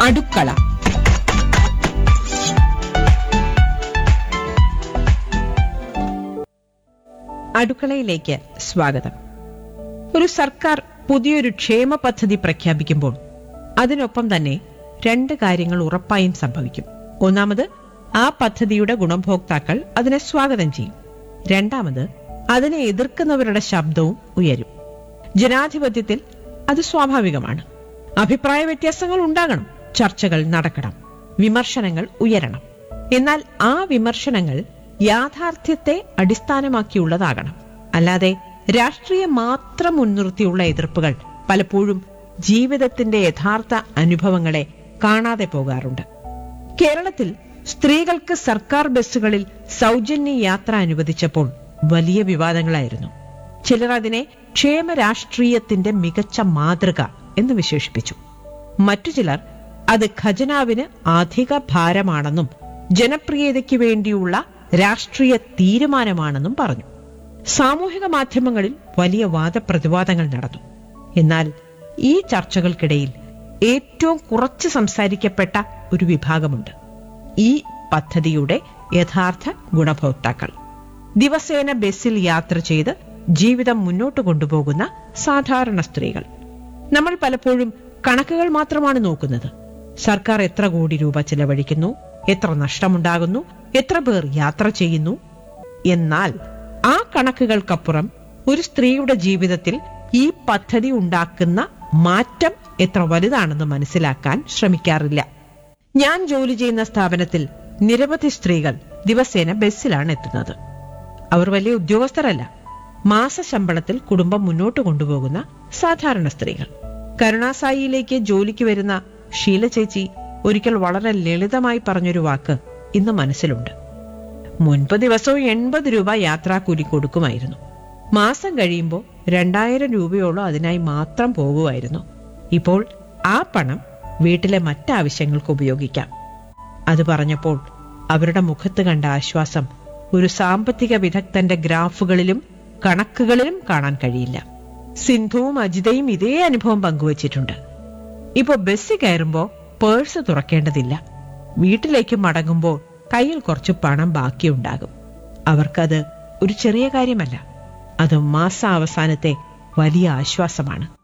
അടുക്കള അടുക്കളയിലേക്ക് സ്വാഗതം ഒരു സർക്കാർ പുതിയൊരു ക്ഷേമ പദ്ധതി പ്രഖ്യാപിക്കുമ്പോൾ അതിനൊപ്പം തന്നെ രണ്ട് കാര്യങ്ങൾ ഉറപ്പായും സംഭവിക്കും ഒന്നാമത് ആ പദ്ധതിയുടെ ഗുണഭോക്താക്കൾ അതിനെ സ്വാഗതം ചെയ്യും രണ്ടാമത് അതിനെ എതിർക്കുന്നവരുടെ ശബ്ദവും ഉയരും ജനാധിപത്യത്തിൽ അത് സ്വാഭാവികമാണ് അഭിപ്രായ വ്യത്യാസങ്ങൾ ഉണ്ടാകണം ചർച്ചകൾ നടക്കണം വിമർശനങ്ങൾ ഉയരണം എന്നാൽ ആ വിമർശനങ്ങൾ യാഥാർത്ഥ്യത്തെ അടിസ്ഥാനമാക്കിയുള്ളതാകണം അല്ലാതെ രാഷ്ട്രീയം മാത്രം മുൻനിർത്തിയുള്ള എതിർപ്പുകൾ പലപ്പോഴും ജീവിതത്തിന്റെ യഥാർത്ഥ അനുഭവങ്ങളെ കാണാതെ പോകാറുണ്ട് കേരളത്തിൽ സ്ത്രീകൾക്ക് സർക്കാർ ബസ്സുകളിൽ സൗജന്യ യാത്ര അനുവദിച്ചപ്പോൾ വലിയ വിവാദങ്ങളായിരുന്നു ചിലർ അതിനെ ക്ഷേമ രാഷ്ട്രീയത്തിന്റെ മികച്ച മാതൃക എന്ന് വിശേഷിപ്പിച്ചു മറ്റു ചിലർ അത് ഖജനാവിന് അധിക ഭാരമാണെന്നും ജനപ്രിയതയ്ക്ക് വേണ്ടിയുള്ള രാഷ്ട്രീയ തീരുമാനമാണെന്നും പറഞ്ഞു സാമൂഹിക മാധ്യമങ്ങളിൽ വലിയ വാദപ്രതിവാദങ്ങൾ നടന്നു എന്നാൽ ഈ ചർച്ചകൾക്കിടയിൽ ഏറ്റവും കുറച്ച് സംസാരിക്കപ്പെട്ട ഒരു വിഭാഗമുണ്ട് ഈ പദ്ധതിയുടെ യഥാർത്ഥ ഗുണഭോക്താക്കൾ ദിവസേന ബസ്സിൽ യാത്ര ചെയ്ത് ജീവിതം മുന്നോട്ട് കൊണ്ടുപോകുന്ന സാധാരണ സ്ത്രീകൾ നമ്മൾ പലപ്പോഴും കണക്കുകൾ മാത്രമാണ് നോക്കുന്നത് സർക്കാർ എത്ര കോടി രൂപ ചെലവഴിക്കുന്നു എത്ര നഷ്ടമുണ്ടാകുന്നു എത്ര പേർ യാത്ര ചെയ്യുന്നു എന്നാൽ ആ കണക്കുകൾക്കപ്പുറം ഒരു സ്ത്രീയുടെ ജീവിതത്തിൽ ഈ പദ്ധതി ഉണ്ടാക്കുന്ന മാറ്റം എത്ര വലുതാണെന്ന് മനസ്സിലാക്കാൻ ശ്രമിക്കാറില്ല ഞാൻ ജോലി ചെയ്യുന്ന സ്ഥാപനത്തിൽ നിരവധി സ്ത്രീകൾ ദിവസേന ബസ്സിലാണ് എത്തുന്നത് അവർ വലിയ ഉദ്യോഗസ്ഥരല്ല മാസശമ്പളത്തിൽ കുടുംബം മുന്നോട്ട് കൊണ്ടുപോകുന്ന സാധാരണ സ്ത്രീകൾ കരുണാസായിയിലേക്ക് ജോലിക്ക് വരുന്ന ഷീല ചേച്ചി ഒരിക്കൽ വളരെ ലളിതമായി പറഞ്ഞൊരു വാക്ക് ഇന്ന് മനസ്സിലുണ്ട് മുൻപ് ദിവസവും എൺപത് രൂപ യാത്രാക്കൂലി കൊടുക്കുമായിരുന്നു മാസം കഴിയുമ്പോൾ രണ്ടായിരം രൂപയോളം അതിനായി മാത്രം പോകുമായിരുന്നു ഇപ്പോൾ ആ പണം വീട്ടിലെ മറ്റാവശ്യങ്ങൾക്ക് ഉപയോഗിക്കാം അത് പറഞ്ഞപ്പോൾ അവരുടെ മുഖത്ത് കണ്ട ആശ്വാസം ഒരു സാമ്പത്തിക വിദഗ്ധന്റെ ഗ്രാഫുകളിലും കണക്കുകളിലും കാണാൻ കഴിയില്ല സിന്ധുവും അജിതയും ഇതേ അനുഭവം പങ്കുവച്ചിട്ടുണ്ട് ഇപ്പൊ ബസ് കയറുമ്പോ പേഴ്സ് തുറക്കേണ്ടതില്ല വീട്ടിലേക്ക് മടങ്ങുമ്പോൾ കയ്യിൽ കുറച്ച് പണം ബാക്കിയുണ്ടാകും അവർക്കത് ഒരു ചെറിയ കാര്യമല്ല അത് മാസാവസാനത്തെ വലിയ ആശ്വാസമാണ്